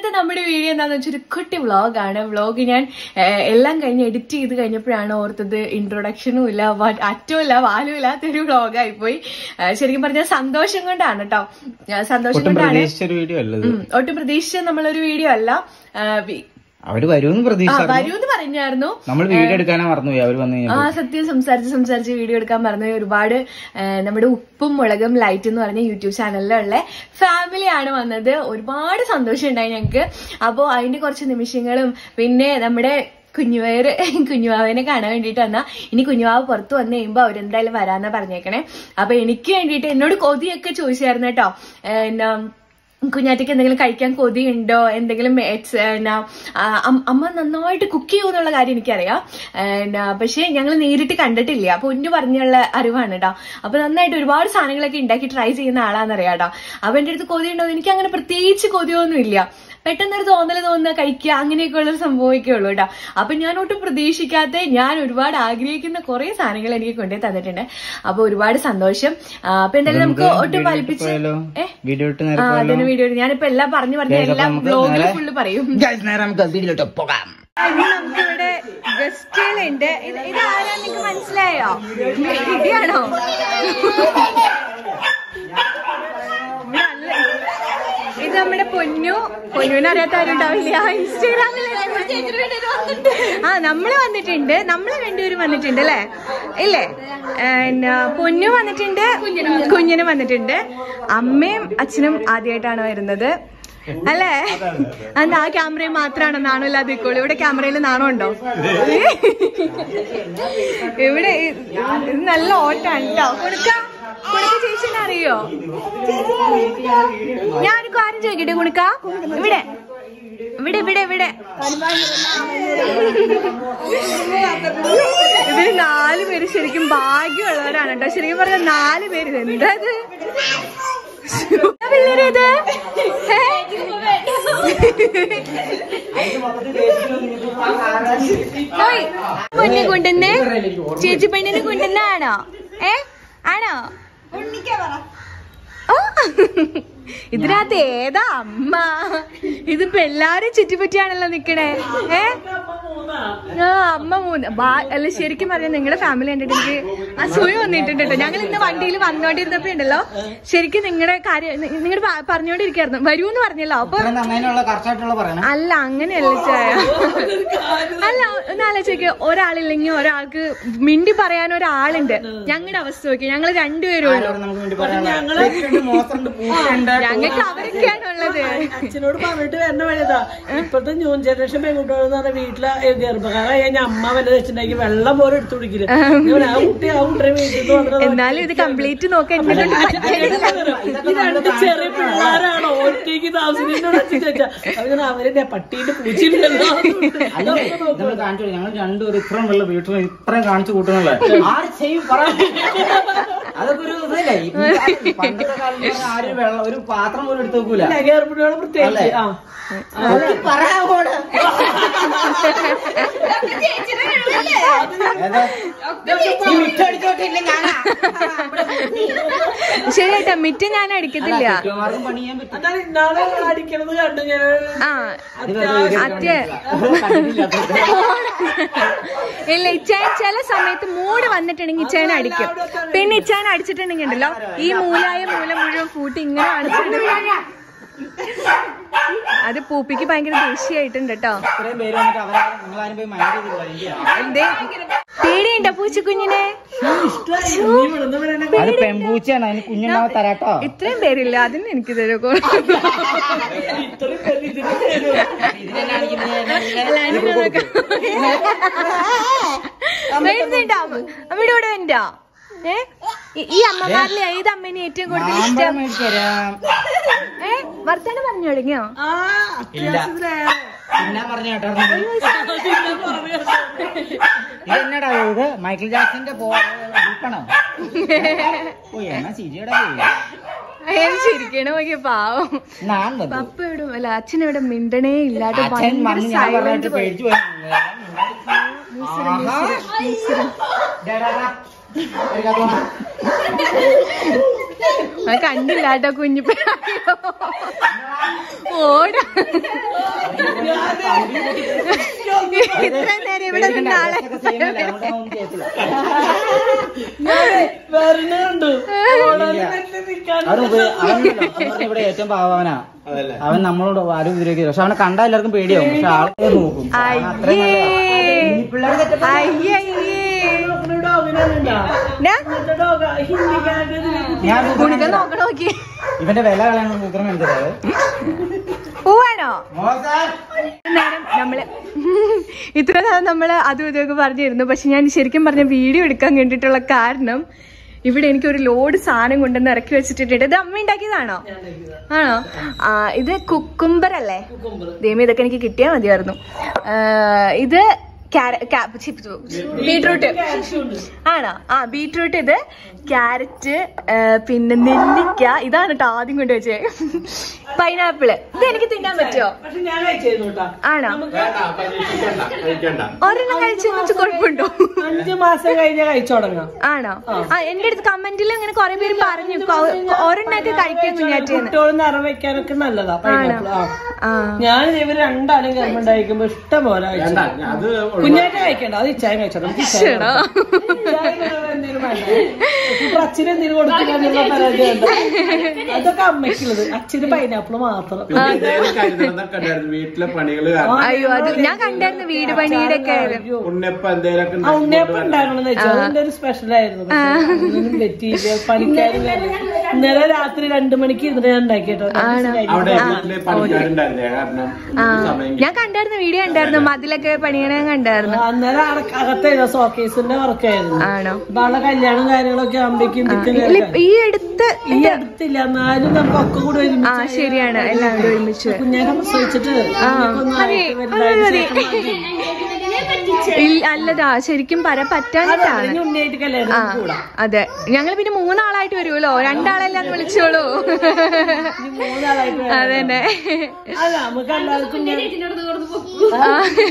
ഇന്നത്തെ നമ്മുടെ വീഡിയോ എന്താന്ന് വെച്ചാൽ ഒരു കുട്ടി വ്ളോഗാണ് വ്ളോഗ് ഞാൻ ഏഹ്, എല്ലാം കഴിഞ്ഞ് എഡിറ്റ് ചെയ്ത് കഴിഞ്ഞപ്പോഴാണ് ഓർത്തത് ഇൻട്രൊഡക്ഷനും ഇല്ല വ- അറ്റവും ഇല്ല വാലും ഇല്ലാത്തൊരു വ്ളോഗായി പോയി ഏഹ്, ശരിക്കും പറഞ്ഞാൽ സന്തോഷം കൊണ്ടാണ് കേട്ടോ ഏഹ്, സന്തോഷം ഒട്ടും കൊണ്ടാണ് പ്രതീക്ഷിച്ചൊരു വീഡിയോ അല്ലത് ഉം, ഒട്ടും പ്രതീക്ഷിച്ച നമ്മളൊരു വീഡിയോ അല്ല ഏഹ്, വി- അവര് വരുമെന്ന് ആ പ്രതീക്ഷ വരൂന്ന് പറഞ്ഞായിരുന്നു നമ്മൾ വീഡിയോ എടുക്കാനാ മറന്നുപോയി അവര് വന്നു ആ കഴിഞ്ഞാൽ സത്യം സംസാരിച്ച് സംസാരിച്ച് വീഡിയോ എടുക്കാൻ പറഞ്ഞു ഒരുപാട് ആ, നമ്മുടെ ഉപ്പും മുളകും ലൈറ്റ് എന്ന് പറഞ്ഞ യൂട്യൂബ് ചാനലിലുള്ള ഫാമിലിയാണ് വന്നത് ഒരുപാട് സന്തോഷം ഉണ്ടായി ഞങ്ങൾക്ക് അപ്പോൾ അതിന്റെ കുറച്ച് നിമിഷങ്ങളും പിന്നെ നമ്മുടെ കുഞ്ഞുവയറ് കുഞ്ഞുവാവിനെ കാണാൻ വേണ്ടിയിട്ട് വന്നാ ഇനി കുഞ്ഞുവാവ് പുറത്ത് വന്നു കഴിയുമ്പോൾ അവരെന്തായാലും വരാന്നാ പറഞ്ഞേക്കണേ അപ്പൊ എനിക്ക് വേണ്ടിയിട്ട് എന്നോട് കൊതിയൊക്കെ ചോദിച്ചായിരുന്നു കേട്ടോ ഏ, എന്നാ കുഞ്ഞാറ്റയ്ക്ക് എന്തെങ്കിലും കഴിക്കാൻ കൊതിയുണ്ടോ എന്തെങ്കിലും എക്സ് എന്നാ, ആ, അം- അമ്മ നന്നായിട്ട് കുക്ക് ചെയ്യുമെന്നുള്ള കാര്യം എനിക്കറിയാം എന്നാ, പക്ഷേ ഞങ്ങൾ നേരിട്ട് കണ്ടിട്ടില്ല അപ്പൊ ഉന്നു പറഞ്ഞുള്ള അറിവാണ് കേട്ടോ അപ്പൊ നന്നായിട്ട് ഒരുപാട് സാധനങ്ങളൊക്കെ ഉണ്ടാക്കി ട്രൈ ചെയ്യുന്ന ആളാന്നറിയാം കേട്ടോ അപ്പൊ എന്റെ അടുത്ത് കൊതിയുണ്ടോ എന്ന് എനിക്ക് അങ്ങനെ പ്രത്യേകിച്ച് കൊതിയൊന്നും ഇല്ല പെട്ടെന്നൊരു തോന്നൽ തോന്നുക കഴിക്കുക അങ്ങനെയൊക്കെ ഉള്ള സംഭവിക്കേ ഉള്ളൂ കേട്ടോ അപ്പൊ ഞാൻ ഒട്ടും പ്രതീക്ഷിക്കാത്ത ഞാൻ ഒരുപാട് ആഗ്രഹിക്കുന്ന കുറെ സാധനങ്ങൾ എനിക്ക് കൊണ്ടുപോയി തന്നിട്ടുണ്ട് അപ്പൊ ഒരുപാട് സന്തോഷം ആ, അപ്പൊ എന്തായാലും നമുക്ക് ഒട്ടും വലിപ്പിച്ച് പോയാലോ ഏ? വീഡിയോ ഇട്ട് ആ നേരെ പോയാലോ അതിന് വീഡിയോ ഞാനിപ്പോ എല്ലാം പറഞ്ഞു പറഞ്ഞ Guys, അപ്പൊ എല്ലാം നമുക്ക് ബ്ലോഗിൽ നേരെ- ഫുള്ള് പറയും Guys, നേരെ നമുക്ക് വീഡിയോയിലോട്ട് പോകാം നമുക്ക് ഇവിടെ ഗസ്റ്റുകളുണ്ട് ഇത് ഇത് ആരാ നിങ്ങൾക്ക് മനസ്സിലായോ ഇടിയാണോ നല്ല- ഇത് നമ്മുടെ പൊന്നു പൊന്നുവിനെ അറിയാത്ത ആരും ഉണ്ടാവില്ല ഇൻസ്റ്റാഗ്രാമിൽ ആ നമ്മള് വന്നിട്ടുണ്ട് നമ്മള് രണ്ടുപേരും വന്നിട്ടുണ്ട് അല്ലേ ഇല്ലേ എന്നാ, പൊന്നു വന്നിട്ടുണ്ട് കുഞ്ഞിനും വന്നിട്ടുണ്ട് അമ്മയും അച്ഛനും ആദ്യമായിട്ടാണ് വരുന്നത് അല്ലേ അന്ന് ആ ക്യാമറയിൽ മാത്രമാണോ നാണോ ഇല്ലാതെ നിൽക്കുള്ളൂ ഇവിടെ ക്യാമറയിൽ നാണോ ഉണ്ടോ ഇവിടെ ഇത് ഇത് നല്ല ഓട്ടാണ് കേട്ടോ കൊടുക്ക കൊടുക്ക ചേച്ചിനെ അറിയോ ഞാനൊരു കാര്യം ചോദിക്കട്ടെ കുണുക്ക ഇവിടെ ഇവിടെ ഇവിടെ ഇവിടെ ഇവര് നാല് പേര് ശരിക്കും ഭാഗ്യമുള്ളവരാണ് കേട്ടോ ശരിക്കും പറഞ്ഞ നാല് പേര് ഇത് എന്താ ഇത് പിള്ളേരത് പൊന്നെ കൊണ്ടുവന്നേ ചേച്ചി പെണ്ണിനെ കൊണ്ടുവന്നാണോ ഏ ആണോ ഓ, ഇതിനകത്ത് ഏതാ അമ്മ ഇതിപ്പോ എല്ലാരും ചുറ്റിപ്പറ്റിയാണല്ലോ നിക്കണേ ഏ ആ അമ്മ മൂന്ന് ബാ- അല്ല ശരിക്കും പറഞ്ഞാൽ നിങ്ങളുടെ ഫാമിലി കണ്ടിട്ട് എനിക്ക് അസൂയ വന്നിട്ടുണ്ട് കേട്ടോ ഞങ്ങൾ ഇന്ന് വണ്ടിയിൽ വന്നോണ്ടിരുന്നപ്പോ ഉണ്ടല്ലോ ശരിക്കും നിങ്ങളുടെ കാര്യം നിങ്ങളുടെ പറഞ്ഞോണ്ടിരിക്കായിരുന്നു വരൂന്ന് പറഞ്ഞല്ലോ അപ്പൊ അങ്ങനെയുള്ള കറക്റ്റായിട്ടുള്ള പറയണം അല്ല അങ്ങനെയല്ല ചായ അല്ല ഒന്ന് ആലോചിക്ക് ഒരാളില്ലെങ്കിൽ ഒരാൾക്ക് മിണ്ടി പറയാൻ ഒരാളുണ്ട് ഞങ്ങളുടെ അവസ്ഥ നോക്കി ഞങ്ങൾ രണ്ടുപേരും ഉള്ളൂ ആരോട് നമുക്ക് വേണ്ടി പറയാനുള്ള തെറ്റുണ്ട്, മോശമുണ്ട്, പൂച്ചയുണ്ട്. ഞങ്ങൾക്ക് അവരൊക്കെയാണ് ഉള്ളത് അച്ഛനോട് പറഞ്ഞിട്ട് വരണ വഴിയതാ ഇപ്പഴത്തെ ന്യൂ ജനറേഷൻ പെൺകുട്ടികളെന്ന് പറഞ്ഞാൽ വീട്ടിലെ ഗർഭകാലം കഴിഞ്ഞ അമ്മ വല്ല വെച്ചിട്ടുണ്ടെങ്കിൽ വെള്ളം പോലും എടുത്തു കുടിക്കില്ല ഞാൻ ആ കുട്ടി ആ കുട്ടിയെ വീട്ടിൽ നിന്ന് വന്നത് എന്നാലും ഇത് കംപ്ലീറ്റ് നോക്കാൻ എന്നെ കൊണ്ട് പറ്റില്ല. ഈ രണ്ട് ചെറിയ പിള്ളേരാണോ ഒറ്റയ്ക്ക് താമസിക്കുന്നതിനോട് അച്ഛൻ ചോദിച്ചാ അവര് അവരുടെ പട്ടീന്റെ പൂച്ചയില്ലല്ലോ അല്ലേ, നമ്മൾ കാണിച്ചു കൊടുക്കും. ഞങ്ങൾ രണ്ടുപേരും ഇത്രയും വെള്ള വീട്ടിൽ ഇത്രയും കാണിച്ചു കൂട്ടുന്നല്ലേ ആര് ചെയ്യും പറ അതൊക്കെ ഒരു ഇതല്ലേ ഈ പണ്ടത്തെ കാലത്ത് പറഞ്ഞാൽ ആരും വെള്ളം ഒരു പാത്രം പോലും എടുത്ത് വെക്കൂല ഗർഭിണികളെ പ്രത്യേകിച്ച് ആ പറയാമോട് ഈ മിറ്റടിച്ചോട്ടില്ല ഞാനാ ശരി കേട്ടോ മിറ്റ ഞാൻ അടിക്കത്തില്ല കുറ്റവാളിക്കും പണി ചെയ്യാൻ പറ്റും അതാണ് ഇന്നാളെ അടിക്കണത് കണ്ടു ഞാൻ ആ അത് വെറുതെ അത്യ കണ്ടിട്ടില്ല ഇല്ല ഇച്ചായൻ ചില സമയത്ത് മൂട് വന്നിട്ടുണ്ടെങ്കിൽ ഇച്ചായൻ അടിക്കും പിന്നെ ഇച്ചായൻ അടിച്ചിട്ടുണ്ടെങ്കിൽ ഉണ്ടല്ലോ ഈ മൂലായ മൂല മുഴുവൻ കൂട്ടി ഇങ്ങനെ അടിച്ചിട്ടുണ്ട് അത് പൂപ്പിക്ക് ഭയങ്കര ദേഷ്യമായിട്ടുണ്ട് കേട്ടോ ഇത്രയും പേര് വന്നിട്ട് അവരാരും നിങ്ങളാരും പോയി മൈൻഡ് ചെയ്തില്ല എനിക്ക് എന്തേ പേടിയുണ്ടോ പൂച്ചക്കുഞ്ഞിനെ അത് പെമ്പൂച്ചയാണ് അതിന് കുഞ്ഞുണ്ടാവാൻ തരാട്ടോ ഇത്രയും പേരില്ല അതിന് എനിക്ക് തരുമോ വരുന്നുണ്ടോ അമ്മയുടെ കൂടെ വരുന്നുണ്ടോ ഏ ഈ- ഈ അമ്മമാരിലെ ഏത് അമ്മേനെ ഏറ്റവും കൂടുതൽ മാമ്പഴം ഇഷ്ടം മേടിച്ച് തരാം ഏ വർത്താനം പറഞ്ഞു തുടങ്ങിയോ ആ ഇല്ല പിന്നെ പറഞ്ഞ കേട്ടോ ഇതെന്നടാ ഇത് മൈക്കിൾ ജാക്സന്റെ ബുക്കാണോ ഓ എന്നാ ചിരിയടാ പോയി അയാൾ ചിരിക്കണ നോക്കിയ പാവം ഞാൻ വന്നു പപ്പ ഇവിടെ അല്ല അച്ഛൻ ഇവിടെ മിണ്ടണേ ഇല്ലാട്ട് അച്ഛൻ ഭയങ്കര വന്ന് ഞാൻ സൈലന്റ് പറഞ്ഞിട്ട് പേടിച്ചു പോയി ആഹാ. ഡാ, ഡാ, ഡാ. ഒരു കഥ പറ. അത് കണ്ടില്ല കേട്ടോ കുഞ്ഞു ഓടാ ഇത്ര നേരം ഇവിടെ നിന്ന ആളെ വരണേ കണ്ടു നിൽക്കാൻ അവൻ ഉപ- അവനുണ്ടല്ലോ, അവൻ പറഞ്ഞ ഇവിടെ ഏറ്റവും പാവനാ അവൻ നമ്മളോട് ആരും ഉപദ്രവിക്കില്ല പക്ഷെ അവനെ കണ്ടാൽ എല്ലാവർക്കും പേടിയാവും പക്ഷെ ആൾക്കാർ നോക്കും അവൻ അത്രയും നല്ലതാ. ഈ പിള്ളേര് തെറ്റ- അയ്യയ്യേ ഡോഗിനുണ്ടാ ഡാ, ഡോഗ ഹിന്ദിക്കാരുടെ ഞാൻ ഗുണിക നോക്കണ നോക്കി ഇവന്റെ വില കളയാൻ ഉത്തരം എന്തിനാ പോവാണോ നേരം നമ്മള് ഇത്ര നേരം നമ്മള് അതും ഇതൊക്കെ പറഞ്ഞിരുന്നു പക്ഷെ ഞാൻ ശരിക്കും പറഞ്ഞ വീഡിയോ എടുക്കാൻ വേണ്ടിയിട്ടുള്ള കാരണം ഇവിടെ എനിക്ക് ഒരു ലോഡ് സാധനം കൊണ്ടുവന്ന് ഇറക്കി വെച്ചിട്ടുണ്ട് ഇത് അമ്മ ഉണ്ടാക്കിയതാണോ ആണോ ആ ഇത് കുക്കുംബർ അല്ലേ ദൈവം ഇതൊക്കെ എനിക്ക് കിട്ടിയാൽ മതിയായിരുന്നു ആ, ഇത് ബീട്രൂട്ട് ആണോ ആ ബീട്രൂട്ട് ഇത് ക്യാരറ്റ് പിന്നെ നെല്ലിക്ക ഇതാണ് കേട്ടോ ആദ്യം കൊണ്ടുവച്ചേ പൈനാപ്പിള് ഇത് എനിക്ക് തിന്നാൻ പറ്റുമോ പക്ഷെ ഞാൻ കഴിച്ചിരുന്നു കേട്ടോ ആണോ കഴിക്കണ്ട ഒരെണ്ണം കഴിച്ചു വെച്ച് കുഴപ്പമുണ്ടോ അഞ്ചു മാസം കഴിഞ്ഞ കഴിച്ചു തുടങ്ങാം ആണോ ആ എന്റെ അടുത്ത് കമന്റിൽ അങ്ങനെ കുറെ പേര് പറഞ്ഞു കൊ- ഒരെണ്ണൊക്കെ കഴിക്കാൻ കുഞ്ഞാറ്റേന്ന് കുട്ടികൾ നിറം വെക്കാനൊക്കെ നല്ലതാ പൈനാപ്പിൾ ആ ആ ഞാൻ ഇവർ രണ്ടാളും ഗർഭം കഴിക്കുമ്പോ ഇഷ്ടം പോലെ കഴിച്ചു വേണ്ട അത് കുഞ്ഞാറ്റ കഴിക്കണ്ട അത് ഇച്ചായം കഴിച്ചോ നമുക്ക് ഇച്ചായം ശരിടാ. എന്തെങ്കിലും വേണ്ട ഇപ്പൊ അച്ഛന് എന്തെങ്കിലും കൊടുത്തില്ല പരാതി വേണ്ട അതൊക്കെ അമ്മയ്ക്കുള്ളത് അച്ഛന് പൈനാപ്പിൾ മാത്രം പിന്നെ ഇതേലും കരുതണതൊക്കെ ഉണ്ടായിരുന്നു വീട്ടിലെ പണികള് കാരണം അയ്യോ അത് ഞാൻ കണ്ടായിരുന്നു വീട് പണിയുടെ ഒക്കെ അയ്യോ. ഉണ്ണിയപ്പ എന്തേലൊക്കെ ആ ഉണ്ണിയപ്പം ഉണ്ടാക്കണമെന്ന് വെച്ചാൽ അതിന്റെ ഒരു സ്പെഷ്യൽ ആയിരുന്നു പക്ഷേ ഒന്നിനും പറ്റിയില്ല പണിക്കാരും കാരണം. ഇന്നലെ രാത്രി രണ്ടു മണിക്ക് ഇരുന്നിട്ട് ഞാൻ ഉണ്ടാക്കി കേട്ടോ അവിടെ വീട്ടില് പണിക്കാരുണ്ടായിരുന്നേ കാരണം ആ സമയം ഞാൻ കണ്ടായിരുന്നു വീഡിയോ കണ്ടായിരുന്നു മതിലൊക്കെ പണിയണ കണ്ടായിരുന്നു അന്നേരം അട- അകത്തായിരുന്നു ഷോക്കേസിന്റെ വർക്കായിരുന്നു ആണോ അപ്പൊ ആളെ കല്യാണം കാര്യങ്ങളൊക്കെ ആകുമ്പോഴേക്കും ഇല്ല, ഈ അടുത്ത് ഈ അടുത്തില്ല എന്നാലും നമുക്ക് ഒക്കെ കൂടെ ആ ഒരുമിച്ച് ശരിയാണ് എല്ലാവരും ഒരുമിച്ച് കുഞ്ഞാനെ പ്രസവിച്ചിട്ട് ആ കുഞ്ഞൊക്കെ ഒന്ന് മതി ആയിട്ട് അത് വലുതായതിന് മതി ശേഷം മതി. ഇല്ല, അല്ലതാ ശരിക്കും പര പറ്റാനിട്ടാണ് ഇനി ഉണ്ണിയായിട്ട് കല്യാണം ആ കൂടാ അതെ ഞങ്ങൾ പിന്നെ മൂന്നാളായിട്ട് വരുമല്ലോ രണ്ടാളെല്ലാം വിളിച്ചോളൂ ഇനി മൂന്നാളായിട്ട് വരാം. അതന്നെ അല്ല നമുക്ക് എല്ലാവർക്കും ആ.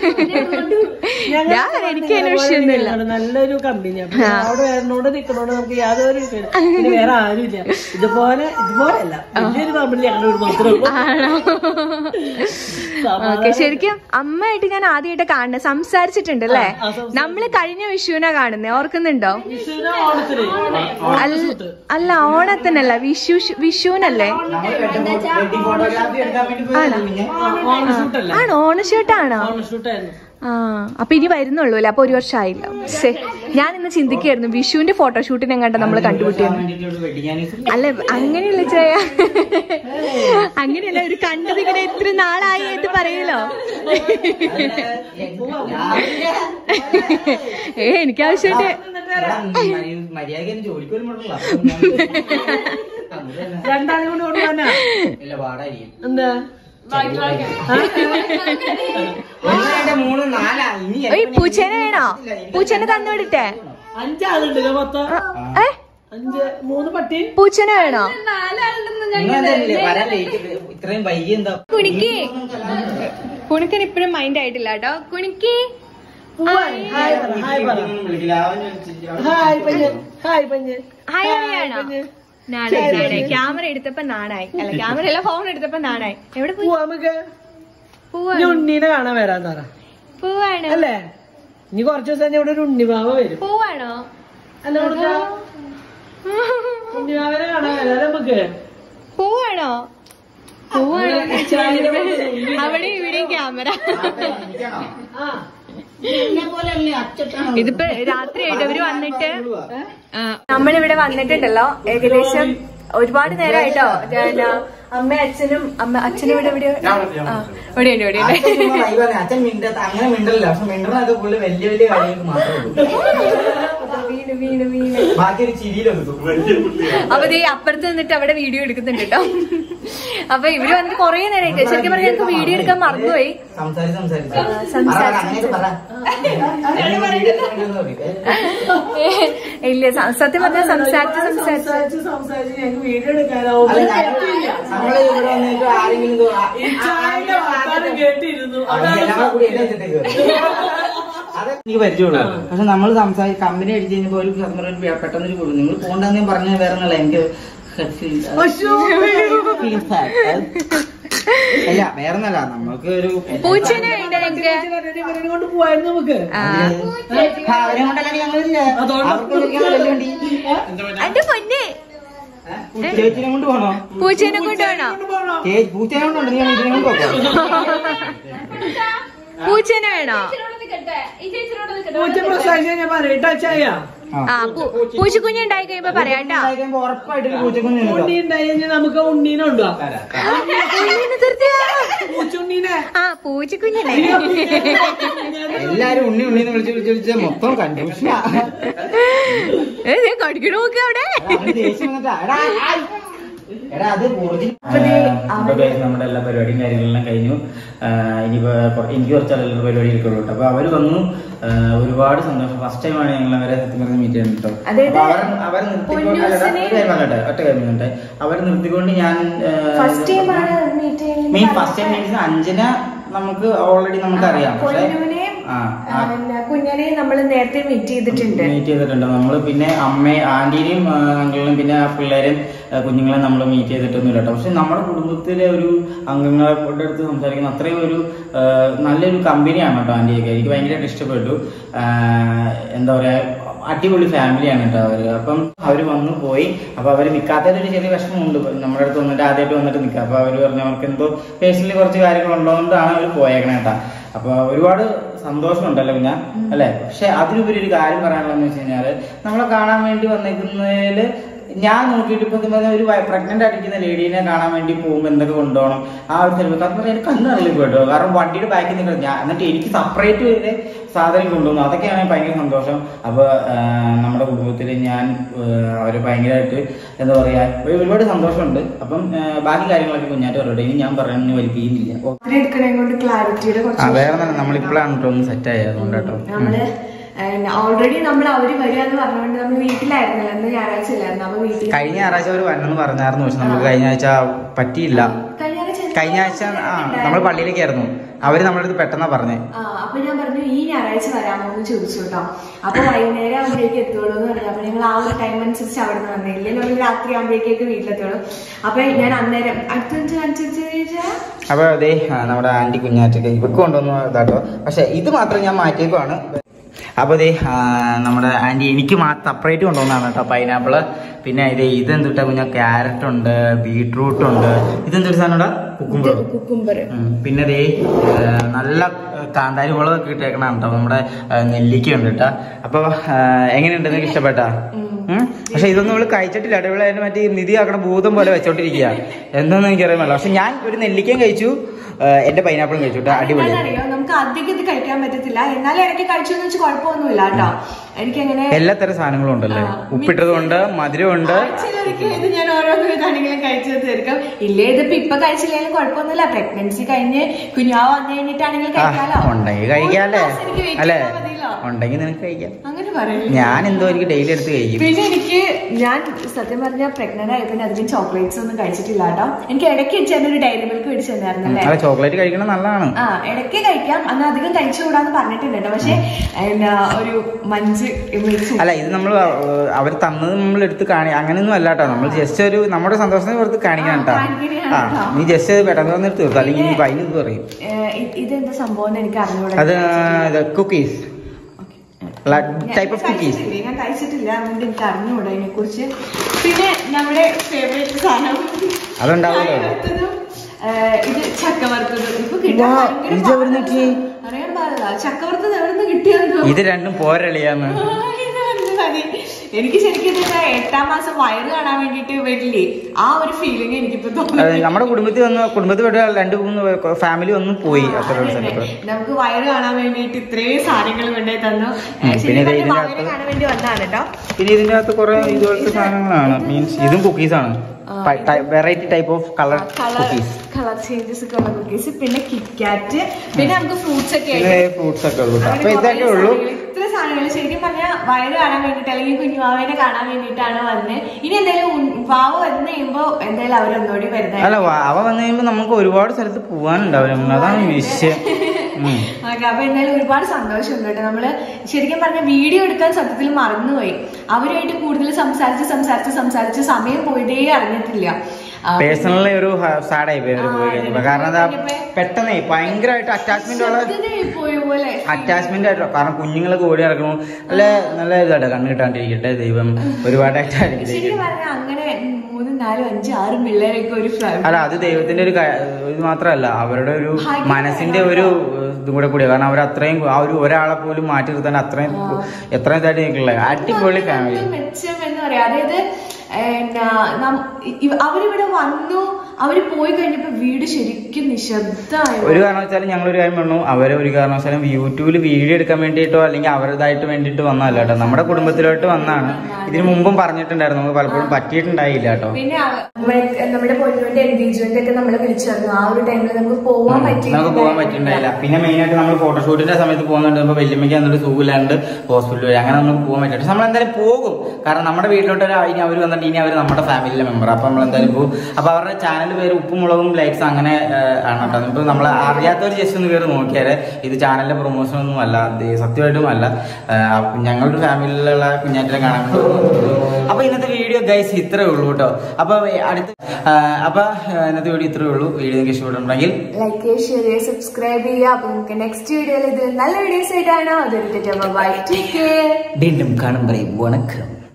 ഞാൻ എനിക്ക് അതിന് വിഷയമൊന്നുമില്ല നല്ലൊരു കമ്പനിയാണ് അവിടെ വരണോണ്ട് നിക്കണോണ്ട് നമുക്ക് യാതൊരു വിഷയമില്ല. പിന്നെ വേറെ ആരുമില്ല ഇതുപോലെ ഇതുപോലെയല്ല വലിയൊരു കമ്പനി ഞങ്ങളുടെ ഒരു മാത്രമേ ഉള്ളൂ ആണോ ഓക്കെ ശരിക്കും അമ്മയായിട്ട് ഞാൻ ആദ്യമായിട്ട് കാണുന്നത് സംസാരിച്ചിട്ടുണ്ട് അല്ലേ ആ, സംസാരിച്ചിട്ടുണ്ട്. നമ്മള് കഴിഞ്ഞ വിഷുവിനാ കാണുന്നേ ഓർക്കുന്നുണ്ടോ വിഷുവിന് ഓണത്തിന് അല്ല- അല്ല ഓണത്തിനല്ല വിഷു വിഷുവിനല്ലേ ഫോട്ടോഗ്രാഫി എടുക്കാൻ വേണ്ടി പോയതല്ലേ പിന്നെ ഓണഷൂട്ടല്ലേ ആണോ ഓണഷൂട്ടാണോ ഓണഷൂട്ടായിരുന്നു ആ അപ്പൊ ഇനി വരുന്നുള്ളൂ അല്ലേ അപ്പൊ ഒരു വർഷം ആയില്ല ശേ ഞാൻ ഇന്ന് ചിന്തിക്കായിരുന്നു വിഷുവിന്റെ ഫോട്ടോഷൂട്ടിനെ കണ്ട നമ്മൾ കണ്ടുപിട്ടിയെന്ന് വേണ്ടിയിട്ട് വെഡിങ് ആനിവേഴ്സറി അല്ല അങ്ങനെയല്ല ചെയ്യാ അങ്ങനെയല്ല ഒരു കണ്ടത് ഇങ്ങനെ എത്ര നാളായി എന്ന് പറയലോ ഏ എനിക്ക് ആവശ്യമായിട്ട് മര്യാദ ജോലിക്ക് പോലും വിടണില്ല. രണ്ടാളും കൂടി കൊണ്ടുപോകാനാ ഇല്ല പാടായിരിക്കും എന്താ ഒന്ന്, രണ്ട്, മൂന്ന് നാലാ ഇനി ഏയ് പൂച്ചേനെ വേണോ പൂച്ചേനെ തന്നു വിടട്ടെ അഞ്ചാളുണ്ട് മൊത്തം ഏ അഞ്ച് മൂന്ന് പട്ടി പൂച്ചനെ വേണോ നിങ്ങളെന്തല്ലേ വരാൻ ലേറ്റ് ഇത്രയും വൈകി എന്താ കുണിക്ക് കുണിക്കൻ ഇപ്പഴും മൈൻഡ് ആയിട്ടില്ല കേട്ടോ കുണിക്ക് ഹായ് പറ ഹായ് പറ വിളിക്കില്ല അവൻ വിളിച്ചിട്ട് ഹായ് പയ്യൻ ഹായ് പയ്യൻ ഹായ് ആണോ നാണായി നാണായി ക്യാമറ എടുത്തപ്പോ നാണായി അല്ല ക്യാമറ അല്ല ഫോൺ എടുത്തപ്പോ നാണായി എവിടെ പോയി പോവാ നമുക്ക് പോവാ ഇനി ഉണ്ണീനെ കാണാൻ വരാൻ തറ പോവാണ് അല്ലേ ഇനി കുറച്ച് ദിവസം കഴിഞ്ഞ് ഇവിടെ ഒരു ഉണ്ണിമാവ വരും പോവാണോ അല്ല കൊടുക്ക ഉണ്ണിമാവനെ കാണാൻ വരാം നമുക്ക് പോവാണോ പോവാണോ അവിടെ ഇവിടെയും ക്യാമറ ആ ഇതിപ്പോ രാത്രിയായിട്ട് ഇവര് വന്നിട്ട് ആ, നമ്മളിവിടെ വന്നിട്ടുണ്ടല്ലോ ഏകദേശം ഒരുപാട് നേരമായിട്ടോ ഞാൻ അമ്മ അച്ഛനും അമ്മ അച്ഛനും ഇവിടെ ഇവിടെ ആ ഇവിടെ ഉണ്ട് ഇവിടെ ഉണ്ട് അച്ഛൻ ചുമ്മാ വൈകി വന്നേ. അച്ഛൻ മിണ്ടത്ത അങ്ങനെ മിണ്ടല്ല പക്ഷെ മിണ്ടണൊക്കെ പുള്ളി വലിയ വലിയ കാര്യങ്ങൾക്ക് മാത്രമേ ഉള്ളൂ വീണ് വീണ് വീണ് ബാക്കി ഒരു ചിരിയിലൊതുക്കും അപ്പൊ ദേ അപ്പുറത്ത് നിന്നിട്ട് അവിടെ വീഡിയോ എടുക്കുന്നുണ്ട് കേട്ടോ അപ്പൊ ഇവര് വന്നിട്ട് കൊറേ നേരമായിട്ട് ശരിക്കും പറഞ്ഞാൽ ഞങ്ങൾക്ക് വീഡിയോ എടുക്കാൻ മറന്നുപോയി സംസാരിച്ച് സംസാരിച്ച് ആ, സംസാരിച്ച് അങ്ങനെയൊക്കെ പറ ഞാൻ വീഡിയോ എടുക്കണമെന്ന് പറയും. ഇല്ല സ- സത്യം പറഞ്ഞാൽ സംസാരിച്ച് സംസാരിച്ച് സംസാരിച്ച് സംസാരിച്ച് ഞങ്ങൾക്ക് വീഡിയോ എടുക്കാനാവും അല്ല ഞാൻ- നമ്മള് ഇവിടെ വന്നിട്ട് ആരെങ്കിലും ഇത് ആ- ചായന്റെ വർത്താനം കേട്ടിരുന്നു അവർക്ക് എല്ലാം കൂടി എന്നെ ചെത്തേക്ക് വരും. അതൊക്കെ എനിക്ക് പരിചയമുള്ളൂ പക്ഷെ നമ്മൾ സംസാരിച്ച് കമ്പനി അടിച്ച് കഴിഞ്ഞപ്പോ ഒരു കസ്റ്റമർ പെട്ടെന്ന് ഒരു നിങ്ങൾ പോണ്ടെന്ന് ഞാൻ പറഞ്ഞ വേറെ ഒന്നല്ല എനിക്ക് അശ്ശോ. feeling sad. അത് അല്ല വേറൊന്നല്ല നമ്മൾക്ക് ഒരു പൂച്ചനെ വേണ്ട ഞങ്ങക്ക് ഇവരെ കൊണ്ട് പോവായിരുന്നു നമുക്ക് ആ ആ, അവരെ കൊണ്ടല്ലേ ഞങ്ങളില്ല അവർക്ക് വിളിക്കാൻ വല്ലതും ഉണ്ട്. എന്റെ പൊന്നെ ഏ? ചേച്ചിനെ കൊണ്ട് പോണോ പൂച്ചേനെ കൊണ്ടുവേണോ ചേച്ചി പൂച്ചനെ കൊണ്ടുണ്ട് നീ ഇതിനെ കൊണ്ട് പോക്കോ പൂച്ചേനെ വേണോ പൂച്ച പ്രസവിച്ച് കഴിഞ്ഞാൽ പറയട്ടാ ചായ ആ പൂ- പൂച്ചക്കുഞ്ഞ് ഉണ്ടായി കഴിയുമ്പോ പറയാട്ടോ ഉണ്ടായി കഴിയുമ്പോ ഉറപ്പായിട്ടൊരു പൂച്ചക്കുഞ്ഞ് നിൽക്കും. ഉണ്ണി ഉണ്ടായി കഴിഞ്ഞാൽ നമുക്ക് ഉണ്ണീനെ ഉണ്ടോ കുഞ്ഞിനെ തീർത്തിയാ? പൂച്ചുണ്ണീനെ ആ പൂച്ചക്കുഞ്ഞനെ എല്ലാരും ഉണ്ണി ഉണ്ണി എന്ന് വിളിച്ച് വിളിച്ച് വിളിച്ച് മൊത്തം കൺഫ്യൂഷനാ ഏ ദേ കടിക്കണ നോക്ക് അവിടെ അവന് ദേഷ്യം വന്നിട്ടാ, എടാ, ആയ്. എടാ, അത് original- നമ്മുടെ എല്ലാ പരിപാടിയും കാര്യങ്ങളെല്ലാം കഴിഞ്ഞു ആ, ഇനിയിപ്പോ കൊ- എനിക്ക് കുറച്ച് ആളുകളുടെ പരിപാടി ഇരിക്കുള്ളൂ കേട്ടോ. അപ്പൊ അവര് വന്നു ആ, ഒരുപാട് സന്തോഷം ഫസ്റ്റ് ടൈമാണ് ഞങ്ങൾ അവരെ സത്യം പറഞ്ഞ് മീറ്റ് ചെയ്യുന്നത് കേട്ടോ അതായത് അപ്പൊ അവർ അവർ നിർത്തിക്കൊണ്ട് അല്ലടാ, പൊന്നൂസിനെ- ഒരു കാര്യം പറയട്ടെ, ഒറ്റ കാര്യം പറഞ്ഞിട്ടെ അവർ നിർത്തിക്കൊണ്ട് ഞാൻ ഫസ്റ്റ് ടൈം ആണ് meet mean first time means Anjana നമുക്ക് ഓൾറെഡി നമുക്ക് അറിയാം പക്ഷെ പൊന്നുവിനെയും ആ ആ കുഞ്ഞനെയും നമ്മൾ നേരത്തെ മീറ്റ് ചെയ്തിട്ടുണ്ട് മീറ്റ് ചെയ്തിട്ടുണ്ട് നമ്മൾ പിന്നെ അമ്മയും ആന്റീനെയും അങ്കിളിനും പിന്നെ ആ പിള്ളേരും ആ, കുഞ്ഞുങ്ങളെ നമ്മൾ മീറ്റ് ചെയ്തിട്ടൊന്നുമില്ല കേട്ടോ പക്ഷെ നമ്മുടെ കുടുംബത്തിലെ ഒരു അംഗങ്ങളെ കൊണ്ട് അടുത്ത് സംസാരിക്കുന്ന അത്രയും ഒരു ആ, നല്ലൊരു കമ്പനിയാണ് കേട്ടോ ആന്റിയൊക്കെ എനിക്ക് ഭയങ്കരമായിട്ട് ഇഷ്ടപ്പെട്ടു ആ, എന്താ പറയാ അടിപൊളി ഫാമിലിയാണ് കേട്ടോ അവര് അപ്പം അവര് വന്നു പോയി അപ്പൊ അവര് നിൽക്കാത്തതിൽ ഒരു ചെറിയ വിഷമമുണ്ട് നമ്മുടെ അടുത്ത് വന്നിട്ട് ആദ്യമായിട്ട് വന്നിട്ട് നിൽക്കുക അപ്പൊ അവര് പറഞ്ഞു അവർക്ക് എന്തോ പേഴ്സണലി കുറച്ച് കാര്യങ്ങൾ ഉള്ളതുകൊണ്ടാണ് അവർ പോയേക്കണേ കേട്ടാ അപ്പൊ ഒരുപാട് സന്തോഷമുണ്ടല്ലോ പിന്നെ അല്ലെ പക്ഷെ അതിലുപരി ഒരു കാര്യം പറയാനുള്ളതെന്ന് വെച്ച് കഴിഞ്ഞാല് നമ്മളെ കാണാൻ വേണ്ടി വന്നേക്കുന്നതില് ഞാൻ നോക്കിയിട്ട് ഇപ്പൊ ഇതുപോലെ ഒരു പ്രഗ്നന്റ് ആയിട്ടിരിക്കുന്ന ലേഡീനെ കാണാൻ വേണ്ടി പോകുമ്പോൾ എന്തൊക്കെ കൊണ്ടുപോകണം ആ ഒരു ചിലപ്പോൾ അതുപോലെ എനിക്ക് കണ്ണ് അറിയില്ല കേട്ടോ കാരണം വണ്ടിയുടെ ബാക്കിൽ നിൽക്കുന്നത് ഞാൻ എന്നിട്ട് എനിക്ക് സെപ്പറേറ്റ് ചെയ്ത് സാധനം കൊണ്ടുവന്നു അതൊക്കെയാണ് ഭയങ്കര സന്തോഷം അപ്പൊ ആ, നമ്മുടെ കുടുംബത്തിൽ ഞാൻ ആ, അവര് ഭയങ്കരമായിട്ട് എന്താ പറയാ ഒരു- ഒരുപാട് സന്തോഷമുണ്ട് അപ്പം ആ, ബാക്കി കാര്യങ്ങളൊക്കെ കുഞ്ഞായിട്ട് പറയട്ടെ ഇനി ഞാൻ പറയാൻ വലിപ്പിക്കുന്നില്ല എടുക്കണേ കൊണ്ട് ക്ലാരിറ്റിയുടെ ആ കുറച്ച് വേറെ ഒന്നല്ല നമ്മളിപ്പോഴാണ് കേട്ടോ ഒന്ന് സെറ്റ് ആയത് അതുകൊണ്ട് കേട്ടോ നമ്മള് ഓൾറെഡി നമ്മൾ അവര് വരിക എന്ന് പറഞ്ഞുകൊണ്ട് നമ്മൾ വീട്ടിലായിരുന്നല്ലോ അന്ന് ഞായറാഴ്ച ഇല്ലായിരുന്നു അപ്പൊ വീട്ടിൽ കഴിഞ്ഞ ഞായറാഴ്ച അവർ വരണമെന്ന് പറഞ്ഞായിരുന്നു പക്ഷെ നമുക്ക് കഴിഞ്ഞ ആഴ്ച പറ്റിയില്ല കഴിഞ്ഞ ആഴ്ച എന്ത് കഴിഞ്ഞ ആഴ്ച ആ നമ്മൾ പള്ളിയിലേക്കായിരുന്നു അവര് നമ്മുടെ അടുത്ത് പെട്ടെന്നാ പറഞ്ഞേ ആ അപ്പൊ ഞാൻ പറഞ്ഞു ഈ ഞായറാഴ്ച വരാമോ എന്ന് ചോദിച്ചു കേട്ടോ അപ്പൊ വൈകുന്നേരം ആകുമ്പോഴേക്ക് എത്തുള്ളൂ എന്ന് പറഞ്ഞു അപ്പൊ നിങ്ങൾ ആ ഒരു ടൈം അനുസരിച്ച് അവിടെ നിന്ന് വന്നേ ഇല്ലെങ്കിൽ നമ്മൾ രാത്രി ആകുമ്പോഴേക്കൊക്കെ വീട്ടിലെത്തുള്ളൂ അപ്പൊ ഞാൻ അന്നേരം അടുത്ത അനുസരിച്ച് ചോദിച്ചാൽ അപ്പൊ അതെ ആ, നമ്മുടെ ആന്റി കുഞ്ഞാറ്റൊക്കെ ഇവക്ക് കൊണ്ടുവന്നു ഇതാട്ടോ പക്ഷെ ഇത് മാത്രം ഞാൻ മാറ്റിയേക്കുവാണ് അപ്പൊ അതെ നമ്മുടെ ആന്റി എനിക്ക് സെപ്പറേറ്റ് കൊണ്ടുവന്നതാണ് കേട്ടോ പൈനാപ്പിള് പിന്നെ ഇത് ഇതെന്തുട്ടാ കുഞ്ഞ ക്യാരറ്റ് ഉണ്ട് ബീട്രൂട്ട് ഉണ്ട് ഇതെന്തൊരു സാധനം കുക്കുമ്പറോ കുക്കുംബർ ഉം. പിന്നെ ദേ ഏ, നല്ല ഏ, കാന്താരി മുളകൊക്കെ ഇട്ടേക്കണ കേട്ടോ നമ്മുടെ ഏ, നെല്ലിക്ക ഉണ്ട് കേട്ടോ അപ്പൊ ഏ, എങ്ങനെയുണ്ട് നിങ്ങൾക്ക് ഇഷ്ടപ്പെട്ടാ ഉം? പക്ഷെ ഇതൊന്നും ഇവള് കഴിച്ചിട്ടില്ല കേട്ടോ. ഇവള് അതിന് മറ്റേ നിധി ആക്കണ ഭൂതം പോലെ വെച്ചോണ്ടിരിക്കുക എന്താന്ന് എനിക്കറിയാൻ പറ്റില്ല പക്ഷെ ഞാൻ ഒരു നെല്ലിക്കയും കഴിച്ചു ഏ, എന്റെ പൈനാപ്പിളും കഴിച്ചു കേട്ടോ അടിപൊളി അറിയോ നമുക്ക് അധികം ഇത് കഴിക്കാൻ പറ്റത്തില്ല എന്നാലും ഇടയ്ക്ക് കഴിച്ചു എന്ന് വെച്ചാൽ കുഴപ്പമൊന്നുമില്ല കേട്ടോ എനിക്കങ്ങനെ എല്ലാത്തരം സാധനങ്ങളും ഉണ്ടല്ലേ ആ, ഉപ്പിട്ടതുണ്ട് മധുരമുണ്ട് ആഴ്ചയിലൊരിക്കൽ ഇത് ഞാൻ ഓരോ ഇതാണെങ്കിലും കഴിച്ചു തീർക്കും ഇല്ലേ ഇതിപ്പോ ഇപ്പൊ കഴിച്ചില്ലെങ്കിലും കുഴപ്പമൊന്നുമില്ല പ്രഗ്നൻസി കഴിഞ്ഞ് കുഞ്ഞാവ് വന്നു കഴിഞ്ഞിട്ടാണെങ്കിൽ ആ കഴിക്കാലോ ഉണ്ടെങ്കിൽ കഴിക്കാല്ലേ ഒരു മാസം എനിക്ക് wait അല്ലേ ചെയ്താൽ മതിയല്ലോ. ഉണ്ടെങ്കിൽ നിനക്ക് കഴിക്കാം അങ്ങനെ പറയും ഞാൻ എന്തോ എനിക്ക് ഡെയിലി എടുത്ത് കഴിക്കും പിന്നെ എനിക്ക് ഞാൻ സത്യം പറഞ്ഞാൽ പ്രഗ്നന്റ് ആയി പിന്നെ അധികം ചോക്ലേറ്റ്സ് ഒന്നും കഴിച്ചിട്ടില്ല കേട്ടോ എനിക്ക് ഇടയ്ക്ക് വെച്ചാൽ ഒരു ഡയറി മിൽക്ക് മേടിച്ചു തന്നായിരുന്നല്ലേ അല്ല ചോക്ലേറ്റ് കഴിക്കണം നല്ലതാണ് ആ ഇടയ്ക്ക് കഴിക്കാം അന്ന് അധികം കഴിച്ചുകൂടാന്ന് പറഞ്ഞിട്ടുണ്ട് കേട്ടോ പക്ഷെ എന്നാ, ഒരു മഞ്ച് മേടിച്ചു അല്ല ഇത് നമ്മൾ അവർ തന്നത് നമ്മൾ എടുത്ത് കാണി അങ്ങനെയൊന്നും അല്ല കേട്ടോ നമ്മൾ ജസ്റ്റ് ഒരു നമ്മുടെ സന്തോഷത്തിന് പുറത്ത് കാണിക്കണം കേട്ടോ ആ, കാണിക്കണതാണ് ആ കേട്ടോ. നീ ജസ്റ്റ് പെട്ടെന്ന് വന്നിട്ട് തീർത്തു അല്ലെങ്കിൽ നീ പൈന് ഇത് പറയും ഏഹ്, ഇ- ഇതെന്താ സംഭവം എന്ന് എനിക്ക് അറിഞ്ഞൂടാ അത് കുക്കീസ് ടൈപ്പ് ഓഫ് ഞാൻ കുക്കീസ് കഴിച്ചിട്ടില്ല, ഞാൻ കഴിച്ചിട്ടില്ല അതുകൊണ്ട് എനിക്ക് അറിഞ്ഞൂടാ ഇതിനെ കുറിച്ച് പിന്നെ നമ്മുടെ ഫേവറേറ്റ് സാധനം അതുണ്ടാവുമല്ലോ. ചായ വറുത്തതും, ഏഹ്, ഇത് ചക്ക വറുത്തതും ഇപ്പൊ കിട്ടാൻ വാ, ഭയങ്കര ഇത് എവിടുന്ന് പാടാണ്. കിട്ടി? അറിയാൻ പാടില്ല ചക്ക വറുത്തത് എവിടെ നിന്ന് കിട്ടിയെന്നോ ഇത് രണ്ടും പോരളിയാന്ന് ആ, ഇത് വന്ന് മതി. എനിക്ക് ശരിക്കും ഇതിന്റെ എട്ടാം മാസം വയറ് കാണാൻ വേണ്ടിട്ട് വരില്ലേ ആ ഒരു ഫീലിംഗ് എനിക്കിപ്പോ അത് തോന്നുന്നു നമ്മുടെ കുടുംബത്തിൽ വന്ന് കുടുംബത്തിൽ പെട്ട രണ്ട് മൂന്ന് ഫാമിലി ഒന്നും പോയി അത്ര അതെ, സ്ഥലത്ത് അതെ. നമുക്ക് വയറ് കാണാൻ വേണ്ടിട്ട് ഇത്രയും സാധനങ്ങൾ കൊണ്ടേ തന്നു ഉം, പിന്നെ ശരിക്കും ഇത് പറഞ്ഞാൽ ഇതിന്റെ വയറ് കാണാൻ വേണ്ടി വന്നതാണ് കേട്ടോ പിന്നെ ഇതിന്റെ അകത്ത് കുറെ ഇതുപോലത്തെ സാധനങ്ങളാണ് മീൻസ് ഇതും കുക്കീസ് ആണ് variety type of colour colour cookies colour changes ഒക്കെ ഉള്ള കുക്കീസ് പിന്നെ കിറ്റ്കാറ്റ് പിന്നെ നമുക്ക് ഫ്രൂട്ട്സ് ഒക്കെ പിന്നെ ആയിട്ട് ഫ്രൂട്ട്സ് ഒക്കെ ഉള്ളൂ അങ്ങനെ അപ്പൊ കുറേ ഇതൊക്കെ ഉള്ളൂ സാധനങ്ങൾ, ഇത്ര സാധനങ്ങൾ ശരിക്കും പറഞ്ഞാൽ വയറ് കാണാൻ വേണ്ടിട്ട് അല്ലെങ്കിൽ കുഞ്ഞുവാവേനെ കാണാൻ വേണ്ടിയിട്ടാണ് വന്നത് ഇനി എന്തായാലും ഉൺ- വാവ വന്നു കഴിയുമ്പോ എന്തായാലും അവരൊന്നുകൂടി വരുന്നത് അല്ല വ- അവ വന്നു കഴിയുമ്പോ നമുക്ക് ഒരുപാട് സ്ഥലത്ത് പോവാനുണ്ടാവും അതാണ് വിഷയം ഉം. ഓക്കെ അപ്പൊ എന്തായാലും ഒരുപാട് സന്തോഷമുണ്ട് കേട്ടോ നമ്മള് ശരിക്കും പറഞ്ഞ വീഡിയോ എടുക്കാൻ സത്യത്തിൽ മറന്നുപോയി അവരുമായിട്ട് കൂടുതൽ സംസാരിച്ച് സംസാരിച്ച് സംസാരിച്ച് സമയം പോയതേ അറിഞ്ഞിട്ടില്ല പേഴ്സണലി ഒരു സാഡായി പോയി അവര് പോയി കഴിഞ്ഞപ്പോ കാരണം എന്താ പെട്ടെന്നേ ഭയങ്കരമായിട്ട് അറ്റാച്ച്മെന്റ് ഉള്ള പോയ പോലെ അറ്റാച്ച്മെന്റ് ആയിട്ടോ കാരണം കുഞ്ഞുങ്ങളൊക്കെ ഓടി നടക്കണു നല്ല നല്ല ഇതാട്ടോ കണ്ണ് കിട്ടാണ്ടിരിക്കട്ടെ ദൈവം ഒരുപാടായിട്ട് അനുഗ്രഹിക്കട്ടെ ശരിക്കും പറഞ്ഞാൽ അങ്ങനെ മൂന്നും നാലും അഞ്ചും ആറും പിള്ളേരൊക്കെ ഒരു family. അല്ല അത് ദൈവത്തിന്റെ ഒരു ക- ഇത് മാത്രമല്ല അവരുടെ ഒരു മനസ്സിന്റെ ഒരു ഇതും കൂടെ കൂടിയ കാരണം അവർ അത്രയും ആ ഒരു ഒരാളെ പോലും മാറ്റി നിർത്താൻ അത്രയും എത്രയും ഇതായിട്ട് നിൽക്കില്ല അടിപൊളി ഫാമിലി ഏറ്റവും മെച്ചം എന്ന് പറയാം അതായത് എന്നാ, നം- ഇവ- അവരിവിടെ വന്നു അവര് പോയി കഴിഞ്ഞപ്പോ വീട് ശരിക്കും നിശബ്ദമായി ഒരു കാരണവശാലും ഞങ്ങൾ ഒരു കാര്യം പറഞ്ഞു അവരെ ഒരു കാരണവശാലും യൂട്യൂബിൽ വീഡിയോ എടുക്കാൻ വേണ്ടിയിട്ടോ അല്ലെങ്കിൽ അവരുടേതായിട്ട് വേണ്ടിയിട്ട് വന്നതല്ല കേട്ടോ നമ്മുടെ കുടുംബത്തിലോട്ട് വന്നാണ് ഇതിനു മുമ്പും പറഞ്ഞിട്ടുണ്ടായിരുന്നു നമുക്ക് പലപ്പോഴും പറ്റിയിട്ടുണ്ടായില്ല കേട്ടോ പിന്നെ അവ- നമ്മുടെ നമ്മുടെ പൊന്നുവിന്റെ എൻഗേജ്മെന്റ് ഒക്കെ നമ്മളെ വിളിച്ചിരുന്നു ആ ഒരു ടൈമിൽ നമുക്ക് പോവാൻ പറ്റി നമുക്ക് പോകാൻ പറ്റിയിട്ടുണ്ടായില്ല പിന്നെ മെയിൻ ആയിട്ട് നമ്മൾ ഫോട്ടോഷൂട്ടിന്റെ സമയത്ത് പോകുന്നുണ്ട് ഇപ്പൊ വല്യമ്മയ്ക്ക് എന്നിട്ട് സുഖമില്ലാണ്ട് ഹോസ്പിറ്റലിൽ പോയി അങ്ങനെ നമുക്ക് പോകാൻ പറ്റില്ല പക്ഷെ നമ്മൾ എന്തായാലും പോകും കാരണം നമ്മുടെ വീട്ടിലോട്ട് ഒരു ഇനി അവർ വന്നിട്ട് ഇനി അവർ നമ്മുടെ ഫാമിലിയിലെ മെമ്പർ അപ്പൊ നമ്മൾ എന്തായാലും പോകും അപ്പൊ അവരുടെ ചാനൽ പേര് ഉപ്പും മുളകും ലൈറ്റ്സ് അങ്ങനെ ആ, ആണ് കേട്ടോ ഇപ്പൊ നമ്മൾ അറിയാത്തവർ ജസ്റ്റ് ഒന്ന് കയറി നോക്കിയാൽ ഇത് ചാനലിന്റെ പ്രൊമോഷൻ ഒന്നും അല്ല ഇത് സത്യമായിട്ടും അല്ല ആ, അപ്പൊ ഞങ്ങളുടെ ഫാമിലിയിലുള്ള കുഞ്ഞാറ്റിനെ കാണാൻ വേണ്ടി പോകുന്നത്. അപ്പൊ ഇന്നത്തെ വീഡിയോ ഗൈസ് ഇത്രേ ഉള്ളൂ കേട്ടോ അപ്പൊ അടുത്ത ആ, അപ്പൊ ആ, ഇന്നത്തെ വീഡിയോ ഇത്രേ ഉള്ളൂ വീഡിയോ നിങ്ങൾക്ക് ഇഷ്ടപ്പെട്ടുണ്ടെങ്കിൽ ലൈക്ക് ചെയ്യുക ഷെയർ ചെയ്യുക സബ്സ്ക്രൈബ് ചെയ്യുക അപ്പൊ നമുക്ക് നെക്സ്റ്റ് വീഡിയോയിൽ ഇത് നല്ല വീഡിയോസ് ആയിട്ടാണ് അതൊരു ബൈ ടേക്ക് കെയർ വീണ്ടും കാണും വരെ വണക്കം